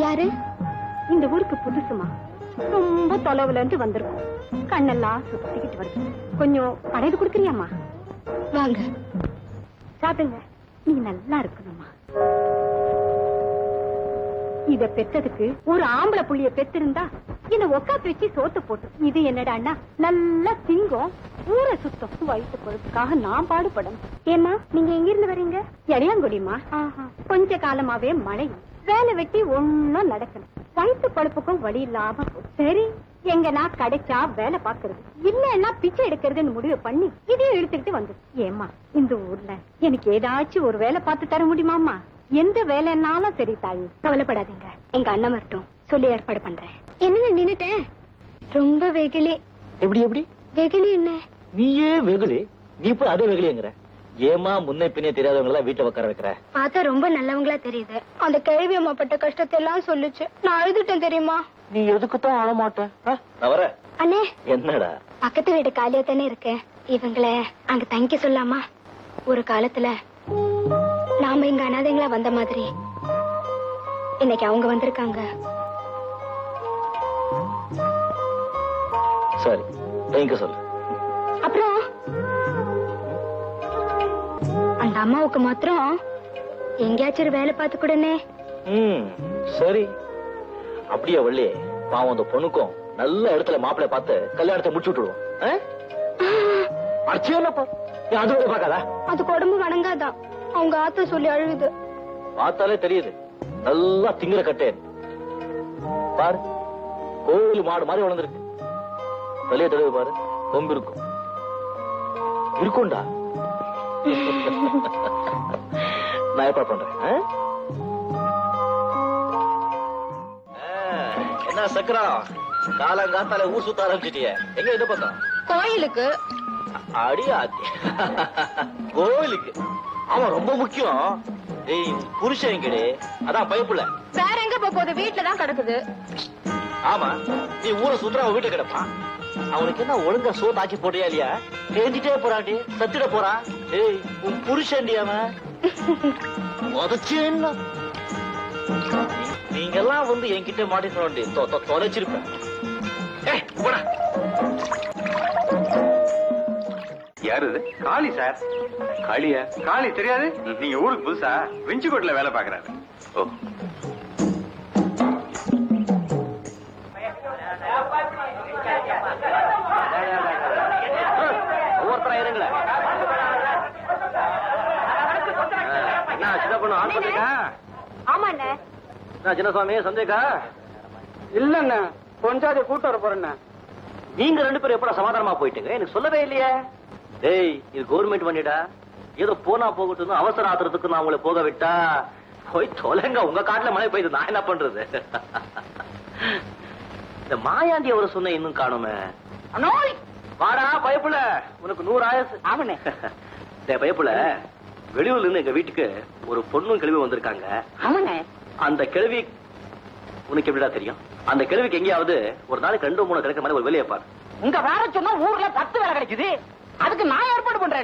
யாரு இந்த ஊருக்கு புதுசுமா ரொம்ப தொலைவுல இருந்து வந்திருக்கோம் கண்ணெல்லாம் சுத்திக்கிட்டு வருது கொஞ்சம் படையது கொடுக்குறியாம்மா வாங்க சாப்பிடுங்க நீ நல்லா இருக்கணும்மா இத பெத்ததுக்கு ஒரு ஆம்பளை புள்ளிய பெத்திருந்தா என்ன உக்காத்து வச்சு சோத்து போட்டு இது என்னடான்னா நல்லா திங்கும் ஊரை சுத்தம் வயிற்று பொழுதுக்காக நான் பாடுபடணும் ஏமா நீங்க எங்க இருந்து வரீங்க எடையாங்குடிமா கொஞ்ச காலமாவே மழை வேலை வெட்டி ஒன்னும் நடக்கணும் வயிற்று பழுப்புக்கும் வழி இல்லாம போச்சு. சரி எங்க நான் கிடைச்சா வேலை பாக்குறது இல்லன்னா பிச்சை எடுக்கிறதுன்னு முடிவு பண்ணி இதையும் இழுத்துக்கிட்டு வந்து ஏமா இந்த ஊர்ல எனக்கு ஏதாச்சும் ஒரு வேலை பார்த்து தர முடியுமாமா எந்த வேலைன்னாலும் சரி தாயி கவலைப்படாதீங்க எங்க அண்ணன் வரட்டும் சொல்லி ஏற்பாடு பண்றேன் என்ன நின்னுட்டேன் ரொம்ப வெகுளி எப்படி எப்படி வெகுளி என்ன நீயே வெகுளி நீ போய் அதே வெகுளிங்கிற ஏமா முன்ன பின்னே தெரியாதவங்க எல்லாம் வீட்டை உட்கார வைக்கிற பார்த்தா ரொம்ப நல்லவங்களா தெரியுது அந்த கேள்வி அம்மா பட்ட கஷ்டத்தை எல்லாம் சொல்லுச்சு நான் அழுதுட்டேன் தெரியுமா நீ எதுக்கு தான் ஆள மாட்ட நான் வரேன் அண்ணே என்னடா பக்கத்து வீடு காலியா தானே இருக்கு இவங்கள அங்க தங்கிக்க சொல்லாமா ஒரு காலத்துல நாம இங்க அனாதைங்களா வந்த மாதிரி இன்னைக்கு அவங்க வந்திருக்காங்க சரி எங்க சொல்லு அப்புறம் அந்த அம்மாவுக்கு மாத்திரம் எங்கேயாச்சும் ஒரு வேலை பார்த்து கொடுனே ம் சரி அப்படியே வள்ளி பாவம் அந்த பொண்ணுக்கும் நல்ல இடத்துல மாப்பிள்ளை பார்த்து கல்யாணத்தை முடிச்சு விட்டுடுவோம் ஆ? அடிச்சே இல்லப்பா நீ அது கூட பார்க்காதா அதுக்கு உடம்பு வணங்காதான் அவங்க ஆத்த சொல்லி அழுகுது பார்த்தாலே தெரியுது நல்லா திங்கிற கட்டே பாரு கோவில் மாடு மாதிரி வளர்ந்துருக்கு வெளியே தடவை பாரு கொம்பு இருக்கும் இருக்கும்டா நான் ஏற்பாடு பண்றேன் ஆ? ஆ, என்ன சக்கரம் காலங்காத்தால ஊர் சுத்த ஆரம்பிச்சிட்டிய எங்க இந்த பக்கம் கோயிலுக்கு அடி ஆத்தி கோவிலுக்கு ஆமா ரொம்ப முக்கியம் ஏய் உன் புருஷன் எங்கடி அதான் பயப்புல வேற எங்க போக போகுது வீட்டுல தான் கிடக்குது ஆமா நீ ஊரை சுத்துற அவன் வீட்டை கிடப்பான் அவனுக்கு என்ன ஒழுங்கா சோத்து ஆக்கி போட்டியா இல்லையா தேஞ்சிட்டே போறான்டி சத்திட போறான் ஏய் உன் புருஷன்டி அவன் உதச்சு என்ன நீங்க எல்லாம் வந்து என்கிட்ட மாட்டிக்கணும்டி தொ- தொ- தொலைச்சிருப்பேன் ஏய் போடா யாரு இது காளி சார் காளியா காளி தெரியாது நீங்க ஊருக்கு புதுசா வெஞ்சிக்கோட்ல வேலை பாக்குறாரு ஓ ஒவ்வொருத்தரா இருங்களேன் என்ன சின்ன பொண்ணு ஆன் பண்ணிருக்கா ஆமா அண்ணே என்ன சின்ன சுவாமி சந்தேகா இல்லண்ணா கொஞ்சாதி கூட்டு வர போறேண்ணா நீங்க ரெண்டு பேரும் எப்படா சமாதானமா போயிட்டீங்க எனக்கு சொல்லவே இல்லையே டேய் இது கவர்மெண்ட் பண்ணிடா ஏதோ போனா போகட்டும் அவசர ஆத்திரத்துக்கு நான் உங்களை போக விட்டா போய் தொலைங்க உங்க காட்டுல மழை பெய்யுது நான் என்ன பண்றது இந்த மாயாண்டி அவரை சொன்ன இன்னும் காணுமே அண்ணோய் வாடா பயப்புல உனக்கு நூறு ஆயசு ஆமாண்ணே டேய் பயப்புல வெளியூர்ல இருந்து எங்க வீட்டுக்கு ஒரு பொண்ணும் கிழவி வந்திருக்காங்க ஆமாண்ணே அந்த கிழவி உனக்கு எப்படிடா தெரியும் அந்த கிழவிக்கு எங்கேயாவது ஒரு நாளைக்கு ரெண்டு மூணு கிடைக்கிற மாதிரி ஒரு வெளியே பாரு உங்க வேற சொன்னா ஊர்ல பத்து வேலை கிடைக்குது அதுக்கு நான் ஏற்பாடு பண்றேன்